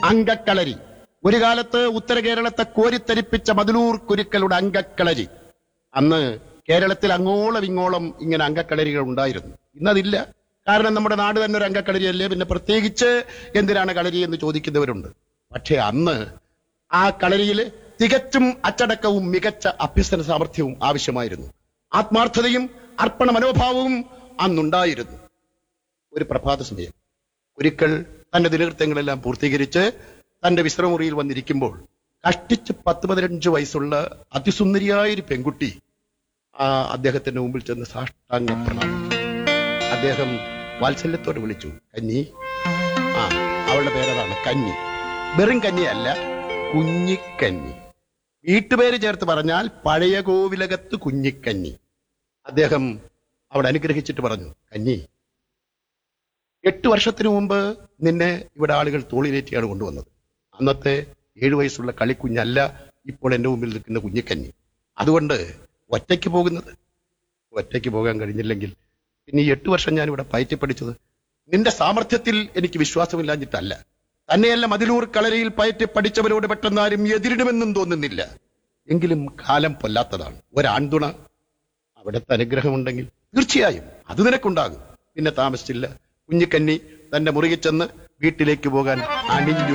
അങ്കക്കളരി ഒരു കാലത്ത് ഉത്തര കേരളത്തെ കോരിത്തരിപ്പിച്ച മതിലൂർ കുരുക്കളുടെ അങ്കക്കളരി അന്ന് കേരളത്തിൽ അങ്ങോളം ഇങ്ങോളം ഇങ്ങനെ അങ്കക്കളരികൾ ഉണ്ടായിരുന്നു ഇന്നതില്ല കാരണം നമ്മുടെ നാട് തന്നെ ഒരു അങ്കക്കളരിയല്ലേ പിന്നെ പ്രത്യേകിച്ച് എന്തിനാണ് കളരി എന്ന് ചോദിക്കുന്നവരുണ്ട് പക്ഷെ അന്ന് ആ കളരിയിൽ തികച്ചും അച്ചടക്കവും മികച്ച അഭ്യസന സാമർഥ്യവും ആവശ്യമായിരുന്നു ആത്മാർത്ഥതയും അർപ്പണ മനോഭാവവും അന്നുണ്ടായിരുന്നു ഒരു പ്രഭാത സമയം ഒരിക്കൽ തന്റെ ദിനകൃത്യങ്ങളെല്ലാം പൂർത്തീകരിച്ച് തന്റെ വിശ്രമമുറിയിൽ വന്നിരിക്കുമ്പോൾ കഷ്ടിച്ച് പത്ത് പതിനഞ്ച് വയസ്സുള്ള അതിസുന്ദരിയായ ഒരു പെൺകുട്ടി ആ അദ്ദേഹത്തിന്റെ മുമ്പിൽ ചെന്ന് സാഷ്ടാംഗ പ്രണാമം അദ്ദേഹം വാത്സല്യത്തോടെ വിളിച്ചു കന്നി ആ അവളുടെ പേരതാണ് കന്നി വെറും കന്നിയല്ല കുഞ്ഞിക്കന്നി വീട്ടുപേര് ചേർത്ത് പറഞ്ഞാൽ പഴയ കോവിലകത്ത് കുഞ്ഞിക്കന്നി അദ്ദേഹം അവിടെ അനുഗ്രഹിച്ചിട്ട് പറഞ്ഞു കന്നി എട്ട് വർഷത്തിനു മുമ്പ് നിന്നെ ഇവിടെ ആളുകൾ തോളിലേറ്റിയാണ് കൊണ്ടുവന്നത് അന്നത്തെ ഏഴു വയസ്സുള്ള കളിക്കുഞ്ഞല്ല ഇപ്പോൾ എന്റെ മുമ്പിൽ നിൽക്കുന്ന കുഞ്ഞിക്കന്നി അതുകൊണ്ട് ഒറ്റയ്ക്ക് പോകുന്നത് ഒറ്റയ്ക്ക് പോകാൻ കഴിഞ്ഞില്ലെങ്കിൽ പിന്നെ ഈ എട്ട് വർഷം ഞാൻ ഇവിടെ പയറ്റി പഠിച്ചത് നിന്റെ സാമർഥ്യത്തിൽ എനിക്ക് വിശ്വാസമില്ലാഞ്ഞിട്ടല്ല തന്നെയല്ല മതിലൂർ കളരിയിൽ പയറ്റി പഠിച്ചവരോട് പെട്ടെന്നാരും എതിരിടുമെന്നും തോന്നുന്നില്ല എങ്കിലും കാലം പൊല്ലാത്തതാണ് ഒരാൺതുണ അവിടുത്തെ അനുഗ്രഹമുണ്ടെങ്കിൽ തീർച്ചയായും അത് നിനക്കുണ്ടാകും പിന്നെ താമസിച്ചില്ല കുഞ്ഞിക്കന്നി തന്റെ മുറിയിൽ ചെന്ന് വീട്ടിലേക്ക് പോകാൻ അണിഞ്ഞു